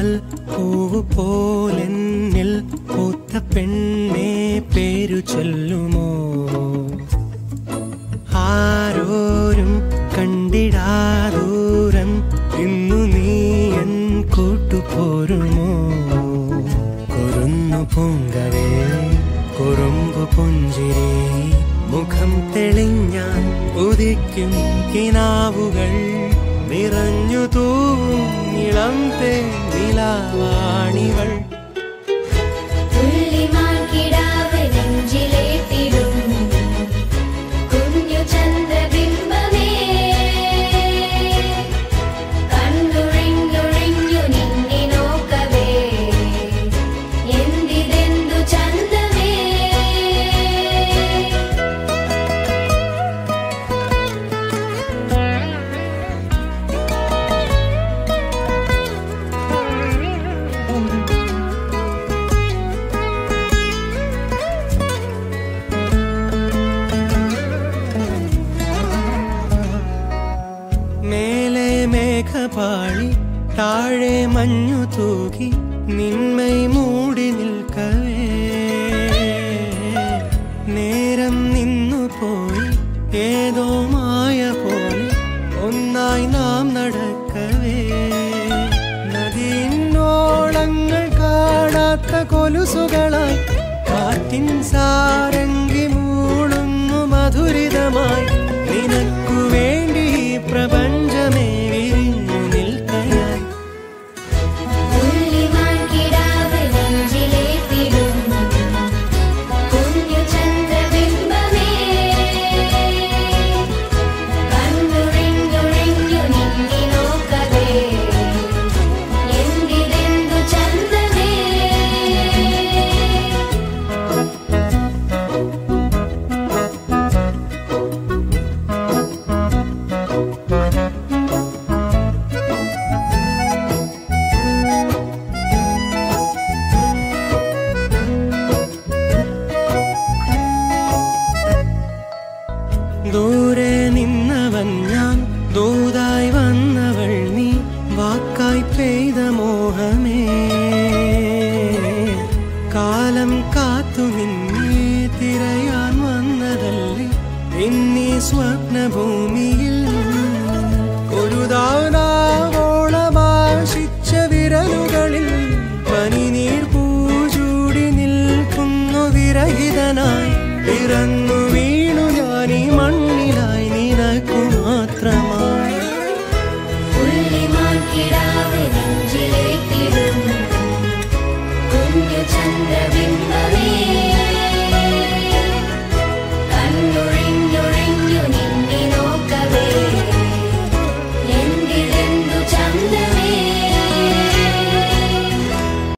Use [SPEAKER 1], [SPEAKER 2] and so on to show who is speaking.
[SPEAKER 1] ഓമൽ പൂവ് പോലെന്നിൽ പൂത്ത പെണ്ണെ പേരു ചൊല്ലുമോ ആരോരും കണ്ടിടാദൂരം ഇന്നു നീ എൻ കൂട്ടുപോരുമോ കുറുന്നു പൂങ്കവേ കുറുമ്പു പുഞ്ചിരി മുഖം തെളിഞ്ഞാൻ ഉദിക്കും കിനാവുകൾ നിറഞ്ഞു തൂവും ഇളം തേനിലാവാണിവൾ
[SPEAKER 2] തുള്ളിമാൻ കിടാവ് നെഞ്ചിലേറ്റിടും കുഞ്ഞു ചന്ദ്രബിംബമേ കണ്ണുഴിഞ്ഞുഴിഞ്ഞു നിന്നെ നോക്കവേ എന്തിതെന്തു ചന്തമേ
[SPEAKER 1] മേലെ മേഘപാളി താഴെ മഞ്ഞു തൂകി നിന്മൈ മൂടി നിൽക്കവേ നേരം നിന്നു പോയി ഏതോ മായ പോലെ ഒന്നായി നാം നടക്കവേ നദിന്നോളങ്ങൾ കാണാത്ത കൊലുസുകളായി കാറ്റിൻ സാരംഗി മൂളുന്നു മധുരിതമായി നിനക്കു വേണ്ടി ഈ പ്രപഞ്ചമേ വിരിഞ്ഞു നിൽക്കയായി
[SPEAKER 2] തുള്ളിമാൻ കിടാവ് നെഞ്ചിലേറ്റിടും കുഞ്ഞു ചന്ദ്രബിംബമേ കണ്ണുഴിഞ്ഞുഴിഞ്ഞു നിന്നെ നോക്കവേ എന്തിതെന്തു ചന്തമേ
[SPEAKER 1] ദൂരെ നിന്നവൻ ഞാൻ ദൂതായി വന്നവൾ നീ വാക്കായി പെയ്ത മോഹമേ കാലം കാത്തു നിന്നെ തിരയാൻ വന്നതല്ലേ എന്നീ സ്വപ്നഭൂമിയിൽ ഒരു ദാനാവോളമാശിച്ച വിരലുകളിൽ പനിനീർ പൂചൂടി നിൽക്കുന്നു വിരഹിതനായി പിറന്നു വീണു ഞാൻ ഈ മണ്ണിലായി നിനക്കു മാത്രമായി
[SPEAKER 2] തുള്ളിമാൻ കിടാവ് നെഞ്ചിലേറ്റിടും കുഞ്ഞു ചന്ദ്രബിംബമേ